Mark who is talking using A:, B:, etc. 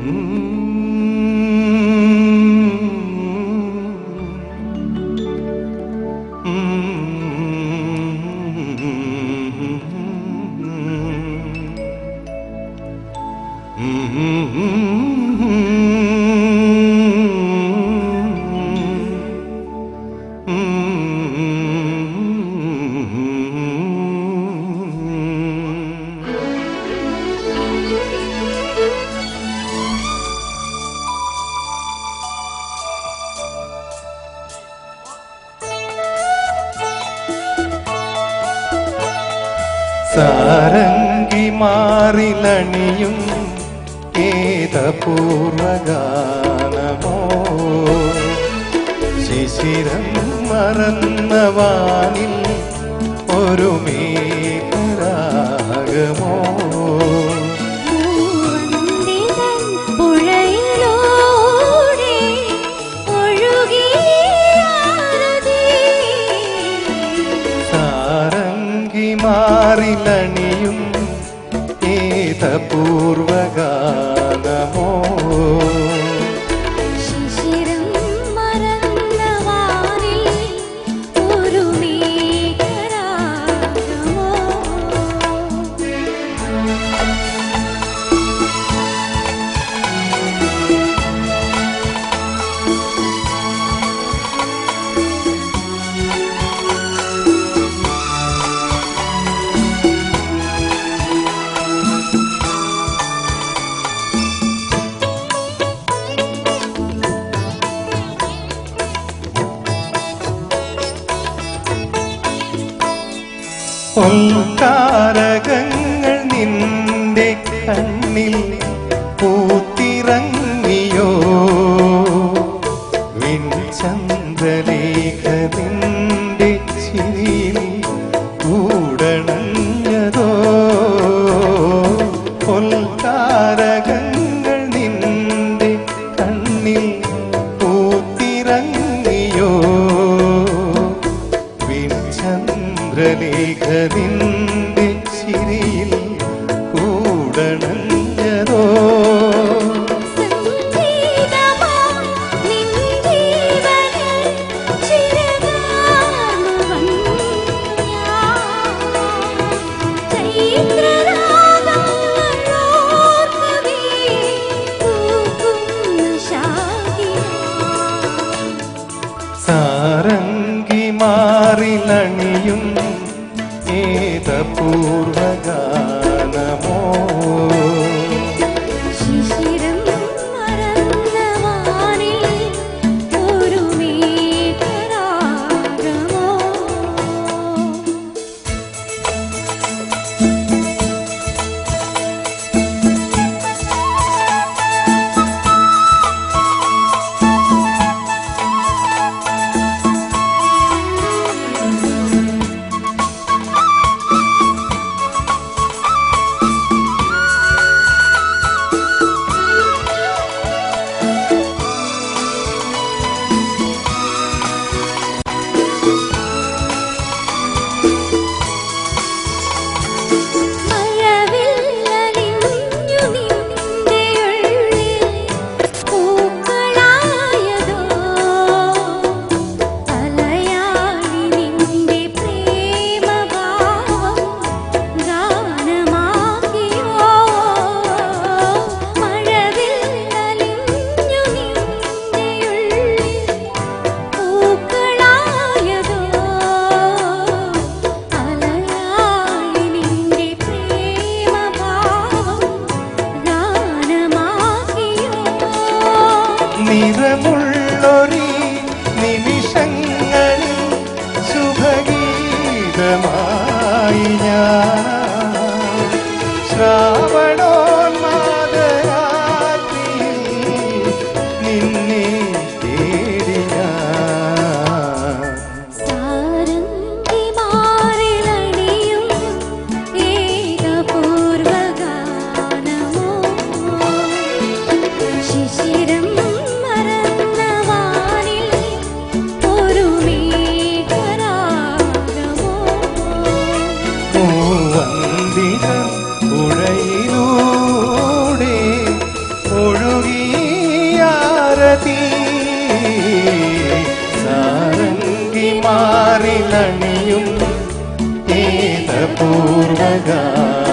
A: സാരംഗി മാറിലണിയും ഏതപൂർവഗാനമോ ശിശിരം മറന്നവാനിൽ ഒരു മേഘരാഗമോ
B: പൂവന്തിതൻ പുഴയിലൂടെ ഒഴുകിയാരതി
A: സാരംഗി മാറിലണിയും ഏതപൂർവഗാനമോ
B: ശിശിരം മറന്നവാനിൽ ഒരു മേഘരാഗമോ
A: പൊൽക്കാരകങ്ങൾ നിന്റെ കണ്ണിൽ പൂത്തിറങ്ങിയോ വിൻചന്ദ്രലേഖ നിന്റെ ചിരിയിൽ കൂടണഞ്ഞതോ പൊൽക്കാരകങ്ങൾ നിന്റെ കണ്ണിൽ പൂത്തിറങ്ങിയോ ചന്ദ്രലേഖ നിന്റെ ചിരിയിൽ കൂടണഞ്ഞതോ
B: സംഗീതമാ നിൻ ജീവനിൽ ചിരകാലം ചൈത്രരാഗങ്ങളോർക്കവേ പൂക്കുന്ന ശാഖിയാ
A: സാരംഗി മാറിലണിയും ഏതപൂർവഗാനമോ
B: ശിശിരം മറന്നവാനിൽ ഒരു മേഘരാഗമോ മഴവില്ലലിഞ്ഞു നിന്റെ ഉള്ളിൽ പൂക്കളായതോ അലയാഴി നിന്റെ പ്രേമഭാവം ഗാനമാക്കിയോ മഴവില്ലലിഞ്ഞു നിന്റെ ഉള്ളിൽ പൂക്കളായതോ അലയാഴി നിന്റെ പ്രേമഭാവം ഗാനമാക്കിയോ
A: നിറമുള്ളൊരീ നിമിഷങ്ങളിൽ ശുഭഗീതമായി ഞാൻ ശ്രാവണോന്മാദയാത്രിയിൽ നിന്നെ തേടി ഞാൻ
B: സാരംഗി മാറിലണിയും ഏകപൂർവഗാനമോ ശിശിരം മറന്നവാനിൽ
A: ഭാരതി സാരംഗി മാറിലണിയും ഏതപൂർവഗാനം